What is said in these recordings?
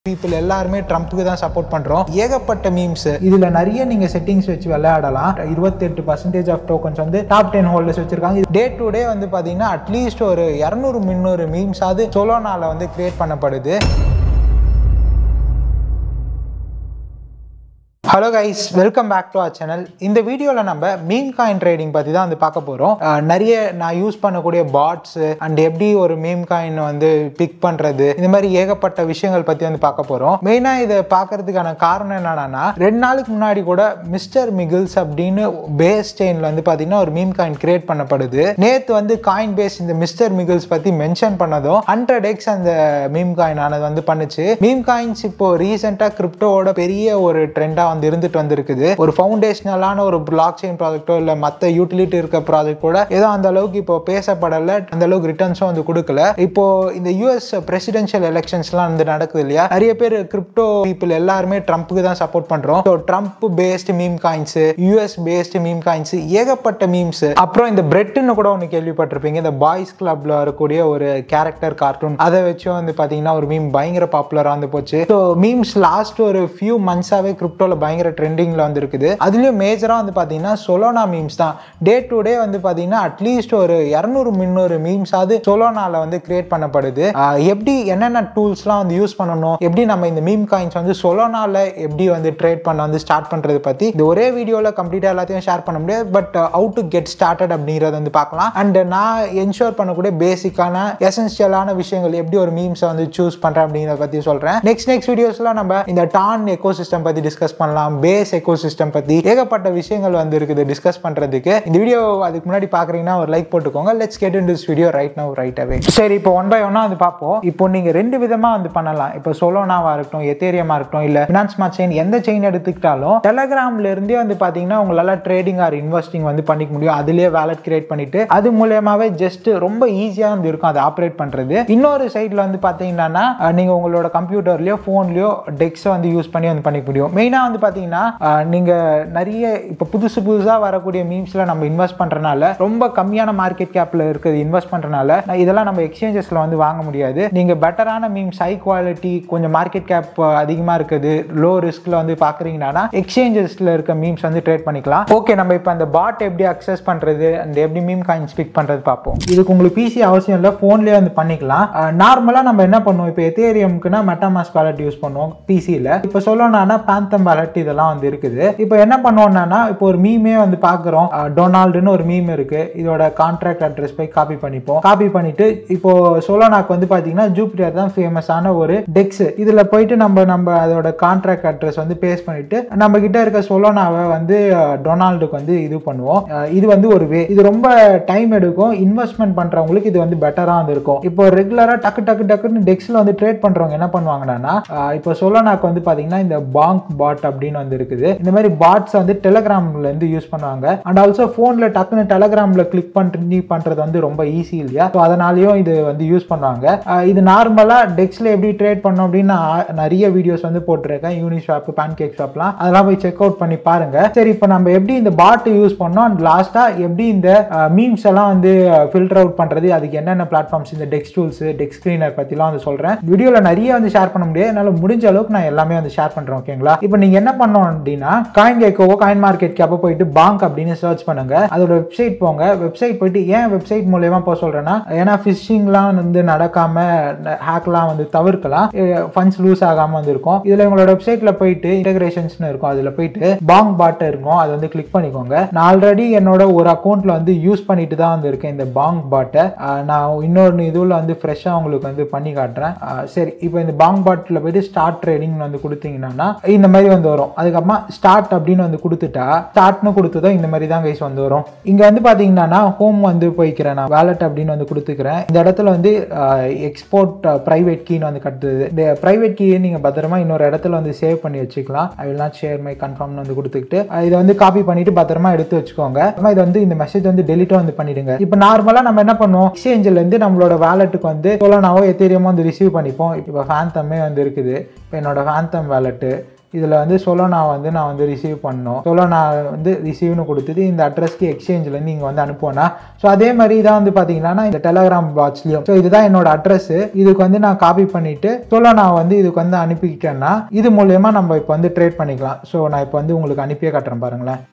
people எல்லாருமே ட்ரம்ப்புக்கு தான் support பண்ணுறோம் ஏகப்பட்ட மீம்ஸ் இதில் நிறைய நீங்கள் செட்டிங்ஸ் வச்சு விளையாடலாம் இருபத்தெட்டு பர்சன்டேஜ் ஆஃப் டோக்கன்ஸ் வந்து டாப் டென் ஹோல்டர்ஸ் வச்சிருக்காங்க டே டு டே வந்து பார்த்தீங்கன்னா அட்லீஸ்ட் ஒரு இரநூறு முந்நூறு மீம்ஸாவது சொலோனால வந்து கிரியேட் பண்ணப்படுது hello guys welcome back to our channel இந்த வீடியோவில் நம்ம மீம் காயின் ட்ரேடிங் பற்றி தான் வந்து பார்க்க போகிறோம் நிறைய நான் யூஸ் பண்ணக்கூடிய பாட்ஸ் அண்ட் எப்படி ஒரு மீம் காயின் வந்து பிக் பண்ணுறது இந்த மாதிரி ஏகப்பட்ட விஷயங்கள் பற்றி வந்து பார்க்க போகிறோம் மெயினாக இதை பார்க்கறதுக்கான காரணம் என்னன்னா ரெண்டு நாளுக்கு முன்னாடி கூட மிஸ்டர் மிகில்ஸ் அப்படின்னு பேஸ் செயினில் வந்து பார்த்தீங்கன்னா ஒரு மீம் காயின் கிரியேட் பண்ணப்படுது நேற்று வந்து காயின் பேஸ் இந்த மிஸ்டர் மிகில்ஸ் பற்றி மென்ஷன் பண்ணதும் ஹண்ட்ரட் எக்ஸ் அந்த மீம் காயின் ஆனது வந்து பண்ணுச்சு மீம் காயின்ஸ் இப்போ ரீசெண்டாக கிரிப்டோவோட பெரிய ஒரு ட்ரெண்டாக வந்து இருந்துட்டு வந்திருக்குது ஒரு ஃபவுண்டேஷனலான ஒரு பிளாக் செயின் ப்ராஜெக்டோ இல்லை மற்ற யூட்டிலிட்டி இருக்க ப்ராஜெக்ட் கூட ஏதோ அந்த அளவுக்கு இப்போ பேசப்படலை அந்த அளவுக்கு ரிட்டர்ன்ஸும் வந்து கொடுக்கல இப்போ இந்த யூஎஸ் பிரசிடென்ஷியல் எலெக்ஷன்ஸ்லாம் வந்து நடக்குது இல்லையா நிறைய பேர் கிரிப்டோ பீப்புள் எல்லாருமே ட்ரம்ப்புக்கு தான் சப்போர்ட் பண்றோம் so Trump based meme coins US based meme coins ஏகப்பட்ட மீம்ஸ் அப்புறம் இந்த பிரெட்னு கூட ஒன்று கேள்விப்பட்டிருப்பீங்க இந்த பாய்ஸ் கிளப்ல வரக்கூடிய ஒரு கேரக்டர் கார்ட்டூன் அதை வச்சு வந்து பார்த்தீங்கன்னா ஒரு மீம் பயங்கர பாப்புலராக வந்து போச்சு ஸோ மீம்ஸ் லாஸ்ட் ஒரு ஃபியூ மந்த்ஸாகவே கிரிப்டோவில் பயங்கர ட்ரெண்டிங்கில் வந்து இருக்குது அதுலேயும் மேஜராக வந்து பார்த்தீங்கன்னா சொலோனா மீம்ஸ் தான் டே டு டே வந்து பார்த்தீங்கன்னா அட்லீஸ்ட் ஒரு இரநூறு முந்நூறு மீம்ஸாவது சொலோனால வந்து கிரியேட் பண்ணப்படுது ஆஹ் எப்படி என்னென்ன டூல்ஸ்லாம் வந்து யூஸ் பண்ணணும் எப்படி நம்ம இந்த மீம் காயின்ஸ் வந்து சொலோனால எப்படி வந்து ட்ரேட் பண்ண வந்து ஸ்டார்ட் பண்ணுறது பற்றி இந்த ஒரே வீடியோவில் கம்ப்ளீட்டாக எல்லாத்தையும் ஷேர் பண்ண முடியாது but how to get started அப்படிங்கிறத வந்து பார்க்கலாம் அண்ட் நான் என்ஷோர் பண்ணக்கூடிய பேசிக்கான எசென்ஷியலான விஷயங்கள் எப்படி ஒரு மீம்ஸை வந்து சூஸ் பண்ணுறேன் அப்படிங்கிறத பற்றி சொல்கிறேன் நெக்ஸ்ட் நெக்ஸ்ட் வீடியோஸில் நம்ம இந்த டான் எக்கோ சிஸ்டம் பற்றி டிஸ்கஸ் பண்ணலாம் பேஸ் எக்கோ சிஸ்டம் பற்றி ஏகப்பட்ட விஷயங்கள் வந்து இருக்குது டிஸ்கஸ் பண்ணுறதுக்கு இந்த வீடியோ அதுக்கு முன்னாடி பார்க்குறீங்கன்னா ஒரு லைக் போட்டுக்கோங்க let's get in this video right now right away சரி இப்போ ஒன் பை ஒன்னாக வந்து பார்ப்போம் இப்போ நீங்கள் ரெண்டு விதமாக வந்து பண்ணலாம் இப்போ சோலோனாவாக இருக்கட்டும் எத்தேரியமாக இருக்கட்டும் இல்லை ஃபினான்ஸ் ஸ்மார்ட் செயின் எந்த செயின் எடுத்துக்கிட்டாலும் டெலகிராம்ல இருந்தே வந்து பார்த்தீங்கன்னா உங்களால் ட்ரேடிங் ஆர் இன்வெஸ்டிங் வந்து பண்ணிக்க முடியும் அதுலேயே வேலட் கிரியேட் பண்ணிட்டு அது மூலியமாவே ஜஸ்ட் ரொம்ப ஈஸியாக வந்து இருக்கும் அதை ஆப்ரேட் பண்ணுறது இன்னொரு சைடில் வந்து பார்த்தீங்கன்னா அஹ், நீங்க உங்களோட கம்ப்யூட்டர்லயோ ஃபோன்லயோ டெக்ஸை வந்து யூஸ் பண்ணி வந்து பண்ணிக்க முடியும் மெயினாக வந்து பார்த்தீங்கன்னா அஹ், நீங்க நிறைய இப்போ புதுசு புதுசாக வரக்கூடிய மீம்ஸ்ல நம்ம இன்வெஸ்ட் பண்றதுனால ரொம்ப கம்மியான மார்க்கெட் கேப்ல இருக்குது இன்வெஸ்ட் பண்றதுனால இதெல்லாம் நம்ம எக்ஸ்சேஞ்சஸ்ல வந்து வாங்க முடியாது நீங்க பெட்டரான மீம்ஸ் ஹை குவாலிட்டி கொஞ்சம் மார்க்கெட் கேப் அதிகமாக இருக்குது லோ ரிஸ்க்ல வந்து பார்க்குறீங்கன்னா எக்ஸ்சேஞ்சஸ்ல இருக்க மீம்ஸ் வந்து ட்ரேட் பண்ணிக்கலாம் ஓகே நம்ம இப்போ அந்த பாட் எப்படி அக்சஸ் பண்றது அந்த எப்படி மீம் காயின்ஸ் பிக் பண்றது பார்ப்போம் இதுக்கு உங்களுக்கு பிசி அவசியம் இல்லை ஃபோன்லேயே வந்து பண்ணிக்கலாம் நார்மலாக நம்ம என்ன பண்ணுவோம் இப்போ எத்தேரியம்க்குனா மெட்டாமாஸ் வாலெட் யூஸ் பண்ணுவோம் பிசியில் இப்போ சொல்லணும்னா பேந்தம் வாலெட் இதெல்லாம் வந்து இருக்குது இப்போ என்ன பண்ணுவோம்னா இப்போ ஒரு மீமே வந்து பார்க்குறோம் டொனால்டுன்னு ஒரு மீம் இருக்கு இதோட கான்ட்ராக்ட் அட்ரஸ் போய் காப்பி பண்ணிப்போம் காப்பி பண்ணிட்டு இப்போ சோலோனாக்கு வந்து பார்த்தீங்கன்னா ஜூபிட்டர் தான் ஃபேமஸான ஒரு டெக்ஸ் இதில் போயிட்டு நம்ம நம்ம அதோட கான்ட்ராக்ட் அட்ரஸ் வந்து பேஸ்ட் பண்ணிட்டு நம்ம கிட்ட இருக்க சொலோனாவை வந்து அஹ், டொனால்டுக்கு வந்து இது பண்ணுவோம் அஹ், இது வந்து ஒரு வே இது ரொம்ப டைம் எடுக்கும் இன்வெஸ்ட்மெண்ட் பண்றவங்களுக்கு இது வந்து பெட்டரா வந்து இருக்கும் இப்போ ரெகுலரா டக்கு டக்கு டக்குன்னு டெக்ஸ்ல வந்து ட்ரேட் பண்றவங்க என்ன பண்ணுவாங்கன்னா அஹ், இப்போ சொலோனாக்கு வந்து பாத்தீங்கன்னா இந்த பாங்க் பாட் அப்படின்னு வந்து இருக்குது இந்த மாதிரி பாட்ஸ் வந்து டெலகிராம்ல இருந்து யூஸ் பண்ணுவாங்க அண்ட் ஆல்சோ போன்ல டக்குன்னு டெலகிராம்ல கிளிக் பண்ணி பண்றது வந்து ரொம்ப ஈஸி இல்லையா ஸோ அதனாலயும் இது வந்து யூஸ் பண்ணுவாங்க அஹ், இது நார்மலா டெக்ஸ்ல எப்படி ட்ரேட் பண்ணோம் அப்படின்னு நான் நிறைய வீடியோஸ் வந்து போட்டிருக்கேன் யூனிஷாப் பேன்கேக் ஷாப்லாம் அதெல்லாம் போய் செக் அவுட் பண்ணி பாருங்க சரி இப்போ நம்ம எப்படி இந்த பாட் யூஸ் பண்ணோம் அண்ட் லாஸ்டா எப்படி இந்த மீம்ஸ் எல்லாம் வந்து ஃபில்டர் அவுட் பண்றது அதுக்கு என்னென்ன பிளாட்ஃபார்ம்ஸ் இந்த டெக்ஸ் டூல்ஸ் டெக்ஸ் ஸ்கிரீனர் பத்திலாம் வந்து சொல்றேன் வீடியோல நிறைய வந்து ஷேர் பண்ண முடியாது என்னால முடிஞ்ச அளவுக்கு நான் எல்லாமே வந்து ஷேர் பண்றேன் ஓகேங்களா இப்போ நீங்க என்ன பண்ணணும் அப்படின்னா காயின் கேக்கோவோ காயின் மார்க்கெட் கேப்போ போயிட்டு பாங்க் அப்படின்னு சர்ச் பண்ணுங்க அதோட வெப்சைட் போங்க வெப்சைட் போயிட்டு ஏன் வெப்சைட் மூலயமா போக சொல்றேன்னா ஏன்னா ஃபிஷிங்லாம் வந்து நடக்காம ஹேக்லாம் வந்து தவிர்க்கலாம் ஃபண்ட்ஸ் லூஸ் ஆகாம வந்து இருக்கும் இதுல உங்களோட வெப்சைட்ல போயிட்டு இன்டகிரேஷன்ஸ்னு இருக்கும் அதுல போயிட்டு பாங் பாட் இருக்கும் அதை வந்து கிளிக் பண்ணிக்கோங்க நான் ஆல்ரெடி என்னோட ஒரு அக்கௌண்ட்ல வந்து யூஸ் பண்ணிட்டு தான் வந்து இருக்கேன் இந்த பாங் பாட்டை நான் இன்னொரு இதுல வந்து ஃப்ரெஷ்ஷாக உங்களுக்கு வந்து பண்ணி காட்டுறேன் ஆஹ் சரி இப்போ இந்த பாங் பாட்டில் போயிட்டு ஸ்டார்ட் ட்ரேடிங் வந்து கொடுத்தீங்கன்னா இந்த மாதிரி வந்து வரும் அதுக்கப்புறமா ஸ்டார்ட் அப்படின்னு வந்து கொடுத்துட்டா ஸ்டார்ட்னு கொடுத்ததும் இந்த மாதிரி தான் கைஸ் வந்து வரும் இங்க வந்து பாத்தீங்கன்னா ஹோம் வந்து போய்க்கிறேன் நான் வேலட் அப்படின்னு வந்து கொடுத்துக்கிறேன் இந்த இடத்துல வந்து எக்ஸ்போர்ட் பிரைவேட் கீன்னு வந்து கட்டுது இந்த பிரைவேட் கீயை நீங்க பத்திரமா இன்னொரு இடத்துல வந்து சேவ் பண்ணி வச்சுக்கலாம் I will not share my கன்ஃபார்ம்னு வந்து கொடுத்துக்கிட்டு அஹ் இதை வந்து காப்பி பண்ணிட்டு பத்திரமா எடுத்து வச்சுக்கோங்க அப்புறமா இதை வந்து இந்த மெசேஜ் வந்து டெலிட்டும் வந்து பண்ணிடுங்க இப்போ நார்மலா நம்ம என்ன பண்ணுவோம் எக்ஸ்சேஞ்சில் இருந்து நம்மளோட வேலெட்டுக்கு வந்து சோலோனாவோ எத்தேரியமோ வந்து ரிசீவ் பண்ணிப்போம் இப்போ ஃபேந்தமே வந்து இருக்குது இப்போ என்னோட ஃபேந்தம் வேலெட்டு இதில் வந்து சொலோனா வந்து நான் வந்து ரிசீவ் பண்ணணும் சொலோனா வந்து ரிசீவ்னு கொடுத்துட்டு இந்த அட்ரஸ்க்கு எக்ஸ்சேஞ்சில் நீங்கள் வந்து அனுப்புவேன்னா ஸோ அதே மாதிரி தான் வந்து பார்த்தீங்கன்னா இந்த டெலகிராம் பாட்ஸ்லையும் ஸோ இதுதான் என்னோட அட்ரஸ் இதுக்கு வந்து நான் காப்பி பண்ணிட்டு சொலோனா வந்து இதுக்கு வந்து அனுப்பிக்கிட்டேன்னா இது மூலயமா நம்ம இப்போ வந்து ட்ரேட் பண்ணிக்கலாம் ஸோ நான் இப்போ வந்து உங்களுக்கு அனுப்பியே காட்டுறேன் பாருங்களேன்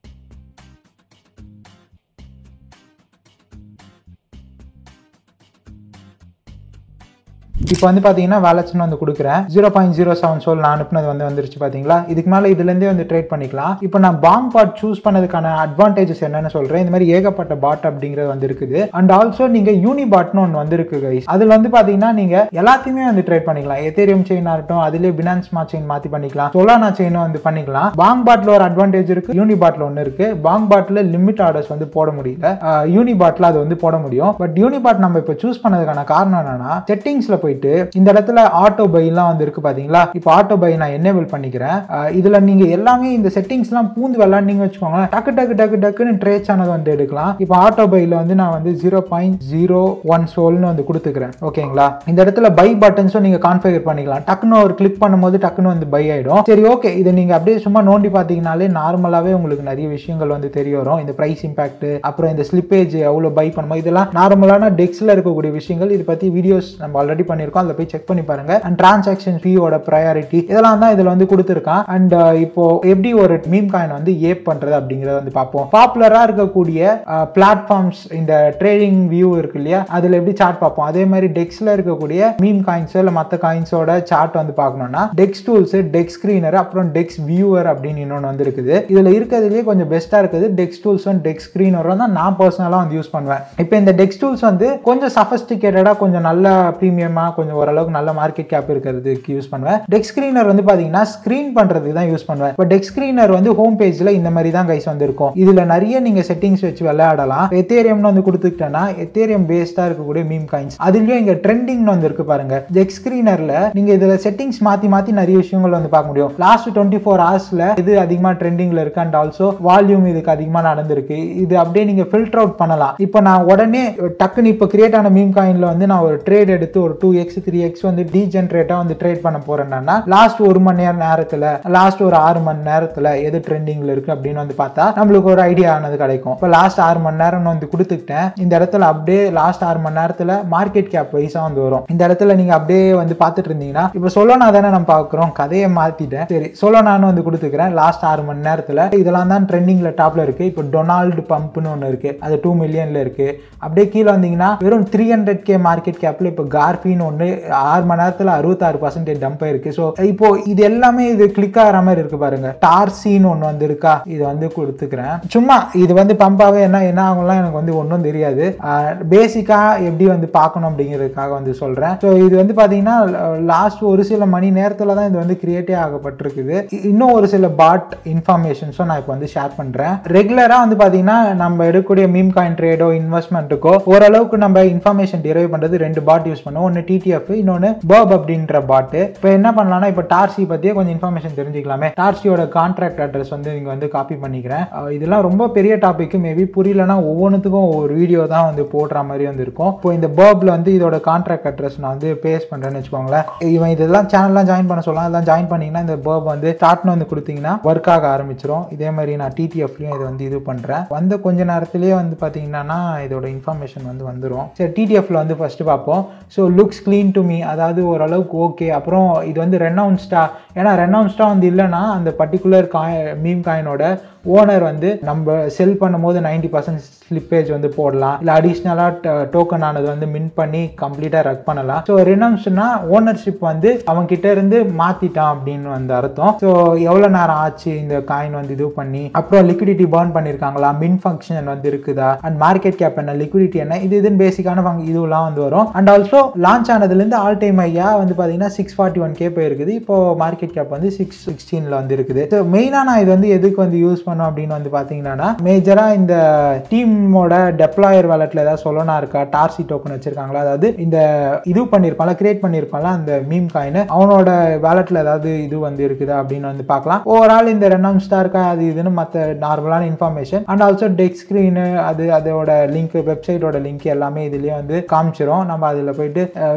இப்போ வந்து பார்த்தீங்கன்னா வேலட்ஸ்னு வந்து கொடுக்குறேன் zero point zero seven SOL நான் அனுப்புனது வந்து வந்துருச்சு பார்த்தீங்களா இதுக்கு மேலே இதுலேருந்தே வந்து ட்ரேட் பண்ணிக்கலாம் இப்போ நான் பாங் பாட் சூஸ் பண்ணதுக்கான அட்வான்டேஜஸ் என்னன்னு சொல்கிறேன் இந்த மாதிரி ஏகப்பட்ட பாட் அப்படிங்கிறது வந்து இருக்குது அண்ட் ஆல்சோ நீங்கள் யூனி பாட்னு ஒன்று வந்துருக்கு கைஸ் அதில் வந்து பார்த்தீங்கன்னா நீங்கள் எல்லாத்தையுமே வந்து ட்ரேட் பண்ணிக்கலாம் எத்தேரியம் செயின் ஆகட்டும் அதிலே பினான்ஸ் மா செயின் மாற்றி பண்ணிக்கலாம் சொலானா செயினும் வந்து பண்ணிக்கலாம் பாங் பாட்டில் ஒரு அட்வான்டேஜ் இருக்குது யூனி பாட்டில் ஒன்று இருக்குது பாங் பாட்டில் லிமிட் ஆர்டர்ஸ் வந்து போட முடியல யூனி பாட்டில் அது வந்து போட முடியும் பட் யூனி பாட் நம்ம இப்போ சூஸ் பண்ணதுக்கான காரணம் என்னன்னா செட்டிங்ஸில் போயிட்டு இந்த இடத்துல ஆட்டோ பைலாம் வந்து இருக்கு பாத்தீங்களா இப்போ ஆட்டோ பை நான் என்னேபிள் பண்ணிக்கிறேன் அஹ் இதுல நீங்க எல்லாமே இந்த செட்டிங்ஸ்லாம் பூந்து விளாண்டிங்க வச்சுக்கோங்களேன் டக்கு டக்கு டக்கு டக்குன்னு ட்ரேட்ஸ் ஆனது வந்து எடுக்கலாம் இப்போ ஆட்டோ பைல வந்து நான் வந்து ஜீரோ பாயிண்ட் ஜீரோ ஒன் சோல்னு வந்து கொடுத்துக்கிறேன் ஓகேங்களா இந்த இடத்துல பை பட்டன்ஸும் நீங்க கான்ஃபிகர் பண்ணிக்கலாம் டக்குன்னு ஒரு கிளிக் பண்ணும்போது டக்குன்னு வந்து பை ஆயிடும் சரி ஓகே இதை நீங்க அப்படியே சும்மா நோண்டி பார்த்தீங்கனாலே நார்மலாவே உங்களுக்கு நிறைய விஷயங்கள் வந்து தெரிய வரும் இந்த பிரைஸ் இம்பாக்ட் அப்புறம் இந்த ஸ்லிப்பேஜ் எவ்வளோ பை பண்ணுமோ இதெல்லாம் நார்மலான டெக்ஸ்ல இருக்கக்கூடிய விஷயங்கள் இதை பத்தி வீடியோஸ் நம்ம ஆல்ரெடி பண்ணியிருக்கோம் அதில் போய் செக் பண்ணி பாருங்க அண்ட் டிரான்சாக்ஷன் ஃபீயோட ப்ரையாரிட்டி இதெல்லாம் தான் இதில் வந்து கொடுத்துருக்கான் அண்ட் இப்போ எப்படி ஒரு மீம் காயின் வந்து ஏப் பண்றது அப்படிங்கிறத வந்து பார்ப்போம் பாப்புலரா இருக்கக்கூடிய பிளாட்ஃபார்ம்ஸ் இந்த ட்ரேடிங் வியூ இருக்கு இல்லையா அதில் எப்படி சார்ட் பார்ப்போம் அதே மாதிரி டெக்ஸ்ல இருக்கக்கூடிய மீம் காயின்ஸோ இல்லை மற்ற காயின்ஸோட சார்ட் வந்து பார்க்கணும்னா டெக்ஸ் டூல்ஸ் டெக்ஸ் ஸ்க்ரீனர் அப்புறம் டெக்ஸ் வியூவர் அப்படின்னு இன்னொன்று வந்து இருக்குது இதில் இருக்கிறதுலேயே கொஞ்சம் பெஸ்ட்டாக இருக்குது டெக்ஸ் டூல்ஸும் டெக்ஸ் ஸ்க்ரீனரும் தான் நான் பர்சனலாக வந்து யூஸ் பண்ணுவேன் இப்போ இந்த டெக்ஸ் டூல்ஸ் வந்து கொஞ்சம் சஃபஸ்டிகேட்டடாக கொஞ்சம் நல்ல ப்ரீமியமாக கொஞ்சம் ஓரளவுக்கு நல்ல மார்க்கெட் கேப் இருக்கிறதுக்கு யூஸ் பண்ணுவேன் டெக் ஸ்க்ரீனர் வந்து பார்த்தீங்கன்னா ஸ்க்ரீன் பண்ணுறதுக்கு தான் யூஸ் பண்ணுவேன் இப்போ டெக் ஸ்க்ரீனர் வந்து ஹோம் பேஜில் இந்த மாதிரி தான் கைஸ் வந்து இருக்கும் இதில் நிறைய நீங்கள் செட்டிங்ஸ் வச்சு விளையாடலாம் எத்தேரியம்னு வந்து கொடுத்துக்கிட்டேன்னா எத்தேரியம் பேஸ்டாக இருக்கக்கூடிய மீம் காயின்ஸ் அதுலேயும் இங்கே ட்ரெண்டிங்னு வந்து இருக்கு பாருங்க டெக் ஸ்க்ரீனரில் நீங்கள் இதில் செட்டிங்ஸ் மாற்றி மாற்றி நிறைய விஷயங்கள் வந்து பார்க்க முடியும் லாஸ்ட் டுவெண்ட்டி ஃபோர் ஹவர்ஸில் இது அதிகமாக ட்ரெண்டிங்கில் இருக்கு அண்ட் ஆல்சோ வால்யூம் இதுக்கு அதிகமாக நடந்திருக்கு இது அப்படியே நீங்கள் ஃபில்டர் அவுட் பண்ணலாம் இப்போ நான் உடனே டக்குன்னு இப்போ கிரியேட் ஆன மீம் காயினில் வந்து நான் ஒரு ட்ரேட் எடுத்து ஒரு டூ எக்ஸ் த்ரீ எக்ஸ் வந்து டீஜென்ரேட்டாக வந்து ட்ரேட் பண்ண போறேன்னா லாஸ்ட் ஒரு மணி நேரம் நேரத்தில் லாஸ்ட் ஒரு ஆறு மணி நேரத்தில் எது ட்ரெண்டிங்கில் இருக்கு அப்படின்னு வந்து பார்த்தா நம்மளுக்கு ஒரு ஐடியா ஆனது கிடைக்கும் இப்போ லாஸ்ட் ஆறு மணி நேரம் வந்து கொடுத்துக்கிட்டேன் இந்த இடத்துல அப்படியே லாஸ்ட் ஆறு மணி நேரத்தில் மார்க்கெட் கேப் வைஸாக வந்து வரும் இந்த இடத்துல நீங்கள் அப்படியே வந்து பார்த்துட்டு இருந்தீங்கன்னா இப்போ சொல்லனா தானே நம்ம பார்க்குறோம் கதையை மாற்றிட்டேன் சரி சொல்லனான்னு வந்து கொடுத்துக்கிறேன் லாஸ்ட் ஆறு மணி நேரத்தில் இதெல்லாம் தான் ட்ரெண்டிங்கில் டாப்பில் இருக்குது இப்போ டொனால்டு பம்ப்னு ஒன்று இருக்குது அது டூ மில்லியனில் இருக்குது அப்படியே கீழே வந்தீங்கன்னா வெறும் த்ரீ ஹண்ட்ரட் கே மார்க்கெட் கேப்பில் இப்போ கார்ஃபின்னு ஒன்று ஆறு மணி நேரத்தில் அறுபத்தாறு பர்சன்டேஜ் டம்ப் ஆயிருக்கு ஸோ இப்போ இது எல்லாமே இது கிளிக் ஆகிற மாதிரி இருக்கு பாருங்க டார்சின்னு ஒன்று வந்து இருக்கா இது வந்து கொடுத்துக்கிறேன் சும்மா இது வந்து பம்பாகவே என்ன என்ன ஆகும்லாம் எனக்கு வந்து ஒன்றும் தெரியாது பேசிக்காக எப்படி வந்து பார்க்கணும் அப்படிங்கிறதுக்காக வந்து சொல்கிறேன் ஸோ இது வந்து பார்த்தீங்கன்னா லாஸ்ட் ஒரு சில மணி நேரத்தில் தான் இது வந்து கிரியேட்டே ஆகப்பட்டிருக்குது இ- இன்னும் ஒரு சில பாட் இன்ஃபர்மேஷன்ஸும் நான் இப்போ வந்து ஷேர் பண்ணுறேன் ரெகுலராக வந்து பார்த்தீங்கன்னா நம்ம எடுக்கக்கூடிய மீம் காயின் ட்ரேடோ இன்வெஸ்ட்மெண்ட்டுக்கோ ஓரளவுக்கு நம்ம இன்ஃபர்மேஷன் டிரைவ் பண்ணுறது ரெண்டு பாட் யூஸ் பண்ணுவோம் ஒன்று டிடிஎஃப் இன்னொன்று பர்ப் அப்படின்ற பாட்டு இப்போ என்ன பண்ணலாம்னா இப்போ டார்சி பற்றியே கொஞ்சம் இன்ஃபர்மேஷன் தெரிஞ்சுக்கலாமே டார்சியோட கான்ட்ராக்ட் அட்ரஸ் வந்து இங்கே வந்து காப்பி பண்ணிக்கிறேன் அஹ் இதெல்லாம் ரொம்ப பெரிய டாபிக் மேபி புரியலனா ஒவ்வொன்றுத்துக்கும் ஒவ்வொரு வீடியோ தான் வந்து போடுற மாதிரி வந்து இருக்கும் இப்போ இந்த பர்ப்ல வந்து இதோட கான்ட்ராக்ட் அட்ரஸ் நான் வந்து பேஸ் பண்ணுறேன்னு வச்சுக்கோங்களேன் இவன் இதெல்லாம் சேனல்லாம் ஜாயின் பண்ண சொல்லலாம் இதெல்லாம் ஜாயின் பண்ணீங்கன்னா இந்த பர்ப் வந்து ஸ்டார்ட்னு வந்து கொடுத்தீங்கன்னா ஒர்க் ஆக ஆரம்பிச்சிரும் இதே மாதிரி நான் டிடிஎஃப்லையும் இதை வந்து இது பண்ணுறேன் வந்த கொஞ்ச நேரத்திலேயே வந்து பார்த்தீங்கன்னா இதோட இன்ஃபர்மேஷன் வந்து வந்துடும் சரி டிடிஎஃப்ல வந்து ஃபர்ஸ்ட் பார்ப்போம் so looks clean to me அதாவது ஓரளவுக்கு ஓகே அப்புறம் இது வந்து ரெனவுன்ஸ்டா ஏன்னா ரெனவுன்ஸ்டா வந்து இல்லைன்னா அந்த பர்டிகுலர் காய் மீம் காயினோட ஓனர் வந்து நம்ம செல் பண்ணும்போது நைன்டி பர்சன்ட் ஸ்லிப்பேஜ் வந்து போடலாம் இல்லை அடிஷ்னலாக டோக்கன் ஆனது வந்து மின் பண்ணி கம்ப்ளீட்டாக ரக் பண்ணலாம் ஸோ ரினம்ஸ்னா ஓனர்ஷிப் வந்து அவன் கிட்ட இருந்து மாற்றிட்டான் அப்படின்னு வந்து அர்த்தம் ஸோ எவ்வளோ நேரம் ஆச்சு இந்த காயின் வந்து இது பண்ணி அப்புறம் லிக்விடிட்டி பர்ன் பண்ணியிருக்காங்களா மின் ஃபங்க்ஷன் வந்து இருக்குதா அண்ட் மார்க்கெட் கேப் என்ன லிக்விடிட்டி என்ன இது இதுன்னு பேசிக்கான ஃபங் இதுலாம் வந்து வரும் அண்ட் ஆல்சோ லான்ச் ஆனதுலேருந்து ஆல் டைம் ஐயா வந்து பார்த்தீங்கன்னா சிக்ஸ் ஃபார்ட்டி ஒன் கே போயிருக்குது இப்போ மார்க்கெட் கேப் வந்து சிக்ஸ் சிக்ஸ்டீனில் வந்து இருக்குது ஸோ மெயினாக நான் இது வந்து எதுக்கு வந்து யூஸ் பண்ணோம் அப்படின்னு வந்து பார்த்தீங்கன்னா மேஜராக இந்த டீமோட டெப்ளாயர் வேலட்டில் ஏதாவது சொல்லனா இருக்கா டார்சி டோக்கன் வச்சிருக்காங்களா அதாவது இந்த இது பண்ணியிருப்பாங்களா கிரியேட் பண்ணியிருப்பாங்களா அந்த மீம் காயின் அவனோட வேலட்டில் ஏதாவது இது வந்து இருக்குதா அப்படின்னு வந்து பார்க்கலாம் ஓவரால் இந்த ரெண்டாம் ஸ்டார்க்கா அது இதுன்னு மற்ற நார்மலான information and also DEX screen அது அதோட லிங்க் வெப்சைட்டோட லிங்க் எல்லாமே இதுலேயே வந்து காமிச்சிரும் நம்ம அதில் போயிட்டு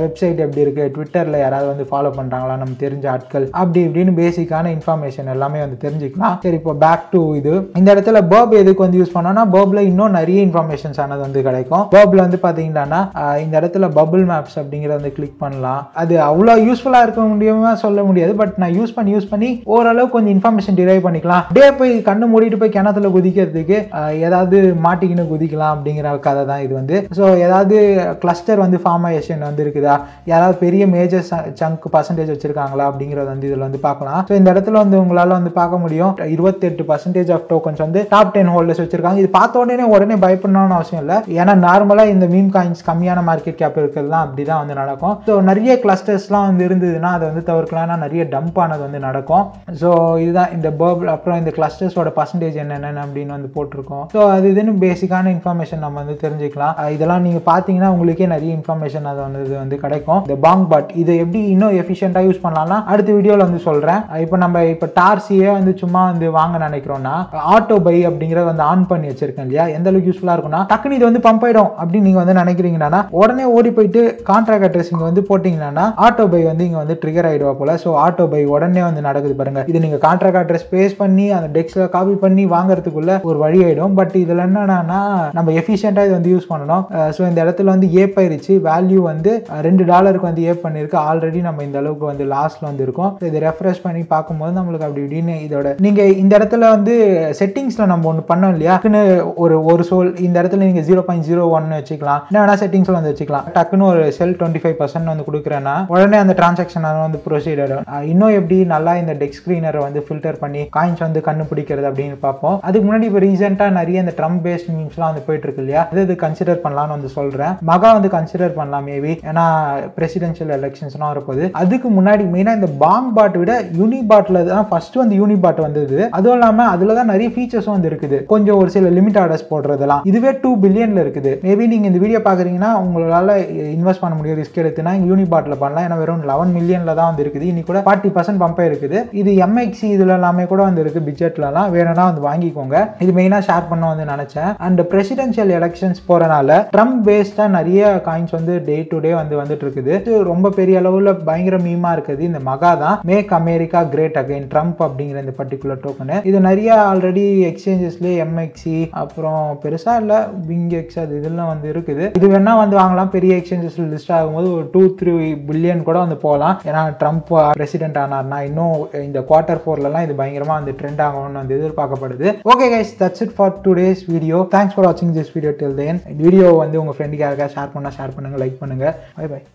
வெப்சைட் எப்படி இருக்கு ட்விட்டரில் யாராவது வந்து ஃபாலோ பண்ணுறாங்களா நம்ம தெரிஞ்ச ஆட்கள் அப்படி இப்படின்னு பேசிக்கான இன்ஃபர்மேஷன் எல்லாமே வந்து தெரிஞ்சுக்கலாம் சரி இப்போ பேக் டு இது இந்த இடத்துல பர்ப் எதுக்கு வந்து யூஸ் பண்ணோம்னா பர்ப்ல இன்னும் நிறைய இன்ஃபர்மேஷன்ஸ் ஆனது வந்து கிடைக்கும் பர்ப்ல வந்து பார்த்தீங்கன்னா இந்த இடத்துல பபுள் மேப்ஸ் அப்படிங்கிறத வந்து கிளிக் பண்ணலாம் அது அவ்வளோ யூஸ்ஃபுல்லாக இருக்க முடியுமா சொல்ல முடியாது பட் நான் யூஸ் பண்ணி யூஸ் பண்ணி ஓரளவு கொஞ்சம் இன்ஃபர்மேஷன் டிரைவ் பண்ணிக்கலாம் அப்படியே போய் கண்ணு மூடிட்டு போய் கிணத்துல குதிக்கிறதுக்கு அஹ், ஏதாவது மாட்டிக்கின்னு குதிக்கலாம் அப்படிங்கிற கதை தான் இது வந்து ஸோ ஏதாவது கிளஸ்டர் வந்து ஃபார்மேஷன் வந்து இருக்குதா யாராவது பெரிய மேஜர் சங்க் பர்சன்டேஜ் வச்சிருக்காங்களா அப்படிங்கிறத வந்து இதில் வந்து பார்க்கலாம் ஸோ இந்த இடத்துல வந்து உங்களால் வந்து பார்க்க முடியும் இருபத்தெட்டு பர்சன்டேஜ் ஆஃப் டோக்கன்ஸ் வந்து டாப் டென் ஹோல்டர்ஸ் வச்சிருக்காங்க இது பார்த்த உடனே உடனே பயப்படணும்னு அவசியம் இல்லை ஏன்னா நார்மலாக இந்த மீம் காயின்ஸ் கம்மியான மார்க்கெட் கேப் இருக்கிறது தான் அப்படி தான் வந்து நடக்கும் ஸோ நிறைய கிளஸ்டர்ஸ்லாம் வந்து இருந்ததுன்னா அதை வந்து தவிர்க்கலாம்னா நிறைய டம்ப் ஆனது வந்து நடக்கும் ஸோ இதுதான் இந்த பர்ப் அப்புறம் இந்த கிளஸ்டர்ஸோட பர்சன்டேஜ் என்னென்ன அப்படின்னு வந்து போட்டிருக்கோம் ஸோ அது இதுன்னு பேசிக்கான இன்ஃபர்மேஷன் நம்ம வந்து தெரிஞ்சுக்கலாம் அஹ் இதெல்லாம் நீங்கள் பார்த்தீங்கன்னா உங்களுக்கே நிறைய இன்ஃபர்மேஷன் அது வந்து இது வந்து கிடைக்கும் இந்த பாங் பட் இதை எப்படி இன்னும் எஃபிஷியண்டாக யூஸ் பண்ணலாம்னா அடுத்த வீடியோவில் வந்து சொல்கிறேன் இப்போ நம்ம இப்போ டார்சியே வந்து சும்மா வந்து வாங்க நினைக்கிறோம்னா ஆட்டோ பை அப்படிங்கிறத வந்து ஆன் பண்ணி வச்சிருக்கேன் இல்லையா எந்த அளவுக்கு யூஸ்ஃபுல்லாக இருக்கும்னா டக்குனு இது வந்து பம்ப் ஆயிடும் அப்படின்னு நீங்கள் வந்து நினைக்கிறீங்கன்னா உடனே ஓடி போயிட்டு கான்ட்ராக்ட் அட்ரஸ் இங்கே வந்து போட்டிங்கன்னா ஆட்டோ பை வந்து இங்கே வந்து ட்ரிகர் ஆகிடுவா போல ஸோ ஆட்டோ பை உடனே வந்து நடக்குது பாருங்க இது நீங்கள் கான்ட்ராக்ட் அட்ரஸ் பேஸ் பண்ணி அந்த டெக்ஸில் காப்பி பண்ணி வாங்குறதுக்குள்ள ஒரு வழி ஆயிடும் பட் இதில் என்னன்னா நம்ம எஃபிஷியண்டாக இது வந்து யூஸ் பண்ணணும் ஸோ இந்த இடத்துல வந்து ஏப் ஆயிருச்சு வேல்யூ வந்து அஹ், ரெண்டு டாலருக்கு வந்து ஏப் பண்ணியிருக்கு ஆல்ரெடி நம்ம இந்த அளவுக்கு வந்து லாஸ்ட்ல வந்து இருக்கோம் So இதை ரெஃப்ரெஷ் பண்ணி பார்க்கும்போது நம்மளுக்கு அப்படி இப்படின்னு இதோட நீங்கள் இந்த இடத்துல வந்து செட்டிங்ஸில் நம்ம ஒன்று பண்ணோம் இல்லையா டக்குன்னு ஒரு ஒரு சோல் இந்த இடத்துல நீங்கள் ஜீரோ பாயிண்ட் ஜீரோ ஒன் வச்சுக்கலாம் என்ன வேணா செட்டிங்ஸில் வந்து வச்சுக்கலாம் டக்குன்னு ஒரு செல் டுவெண்ட்டி ஃபைவ் பர்சன்ட் வந்து கொடுக்குறேன்னா உடனே அந்த டிரான்சாக்ஷன் வந்து ப்ரொசீட் ஆகிடும் அஹ் இன்னும் எப்படி நல்லா இந்த டெக் ஸ்க்ரீனரை வந்து ஃபில்டர் பண்ணி காயின்ஸ் வந்து கண்டுபிடிக்கிறது அப்படின்னு பார்ப்போம் அதுக்கு முன்னாடி இப்போ ரீசெண்டாக நிறைய இந்த ட்ரம்ப் பேஸ்ட் மீம்ஸ்லாம் வந்து போயிட்டு இருக்கு இல்லையா இது இது கன்சிடர் பண்ணலாம்னு வந்து சொல்கிறேன் மகா வந்து கன்சிடர் பண்ணலாம் மேபி ஏன்னா பிரசிடென்ஷியல் எலெக்ஷன்ஸ்லாம் வரப்போகுது அதுக்கு முன்னாடி மெயினாக இந்த பாங் பாட் விட யூனிபாட்டில் தான் ஃபர்ஸ்ட் வந்து யூனிபாட் வந்தது அதுவும் இல்லாமல் அதில் தான் நிறைய ஃபீச்சர்ஸும் வந்து இருக்குது கொஞ்சம் ஒரு சில லிமிட் ஆர்டர்ஸ் போடுறதெல்லாம் இதுவே டூ பில்லியனில் இருக்குது மேபி நீங்கள் இந்த வீடியோ பார்க்குறீங்கன்னா உங்களால் இன்வெஸ்ட் பண்ண முடியும் ரிஸ்க் எடுத்துனா யூனிபாட்டில் பண்ணலாம் ஏன்னா வெறும் லெவன் மில்லியனில் தான் வந்து இருக்குது இன்னி கூட ஃபார்ட்டி பர்சன்ட் பம்பே இருக்குது இது எம்எக்சி இதில் எல்லாமே கூட வந்து இருக்குது பிட்ஜெட்லலாம் வேணும்னா வந்து வாங்கிக்கோங்க இது மெயினாக ஷேர் பண்ண வந்து நினச்சேன் அண்ட் பிரசிடென்ஷியல் எலெக்ஷன்ஸ் போகிறனால ட்ரம்ப் பேஸ்டாக நிறைய காயின்ஸ் வந்து டே டு டே வந்து வந்துட்டு இருக்குது இது ரொம்ப பெரிய அளவில் பயங்கர மீமா இருக்குது இந்த மகா தான் make America great again Trump அப்படிங்கிற இந்த பர்டிகுலர் டோக்கனு இது நிறைய ஆல்ரெடி எக்ஸ்சேஞ்சஸ்லேயே எம்எக்சி அப்புறம் பெருசாக இல்லை பிங் எக்ஸ் அது இதெல்லாம் வந்து இருக்குது இது வேணா வந்து வாங்கலாம் பெரிய எக்ஸ்சேஞ்சஸ்ல லிஸ்ட் ஆகும்போது ஒரு டூ த்ரீ பில்லியன் கூட வந்து போகலாம் ஏன்னா ட்ரம்ப் பிரசிடென்ட் ஆனார்னா இன்னும் இந்த குவார்டர் ஃபோர்லலாம் இது பயங்கரமாக வந்து ட்ரெண்ட் ஆகணும்னு வந்து எதிர்பார்க்கப்படுது okay guys that's it for today's video thanks for வாட்சிங் this video till then video வந்து உங்கள் ஃப்ரெண்டுக்கு யாருக்கா ஷேர் பண்ணால் ஷேர் பண்ணுங்கள் லைக் பண்ணுங்கள் பை பை